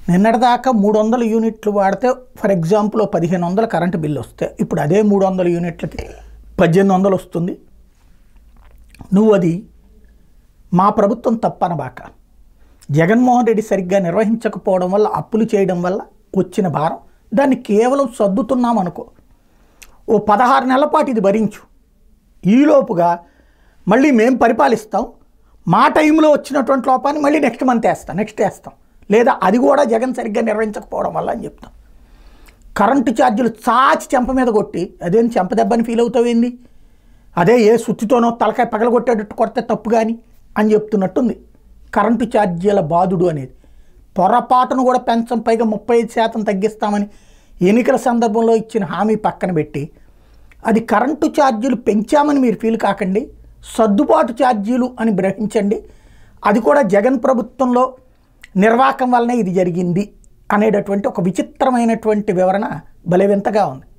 నిన్నటిదాకా మూడు వందల యూనిట్లు వాడితే ఫర్ ఎగ్జాంపుల్ ఓ పదిహేను వందల కరెంటు బిల్లు వస్తే ఇప్పుడు అదే మూడు వందల యూనిట్లకి పద్దెనిమిది వందలు వస్తుంది నువ్వు అది మా ప్రభుత్వం తప్పనబాక జగన్మోహన్ రెడ్డి సరిగ్గా నిర్వహించకపోవడం వల్ల అప్పులు చేయడం వల్ల వచ్చిన భారం దాన్ని కేవలం సర్దుతున్నాం అనుకో ఓ పదహారు నెలల పాటు ఇది భరించు ఈలోపుగా మళ్ళీ మేము పరిపాలిస్తాం మా టైంలో వచ్చినటువంటి లోపాన్ని మళ్ళీ నెక్స్ట్ మంత్ వేస్తాం నెక్స్ట్ వేస్తాం లేదా అది కూడా జగన్ సరిగ్గా నిర్వహించకపోవడం వల్ల అని చెప్తాం కరెంటు ఛార్జీలు చాచి చెంప మీద కొట్టి అదేం చెంప దెబ్బని ఫీల్ అవుతావేంది అదే ఏ సుత్తితోనో తలకాయ పగలగొట్టేటట్టు కొడితే తప్పు కానీ అని చెప్తున్నట్టుంది కరెంటు ఛార్జీల బాధుడు అనేది పొరపాటును కూడా పెంచం పైగా ముప్పై ఐదు శాతం తగ్గిస్తామని ఎన్నికల సందర్భంలో ఇచ్చిన హామీ పక్కన పెట్టి అది కరెంటు ఛార్జీలు పెంచామని మీరు ఫీల్ కాకండి సర్దుబాటు ఛార్జీలు అని గ్రహించండి అది కూడా జగన్ ప్రభుత్వంలో నిర్వాహకం వల్లనే ఇది జరిగింది అనేటటువంటి ఒక విచిత్రమైనటువంటి వివరణ భలే వింతగా ఉంది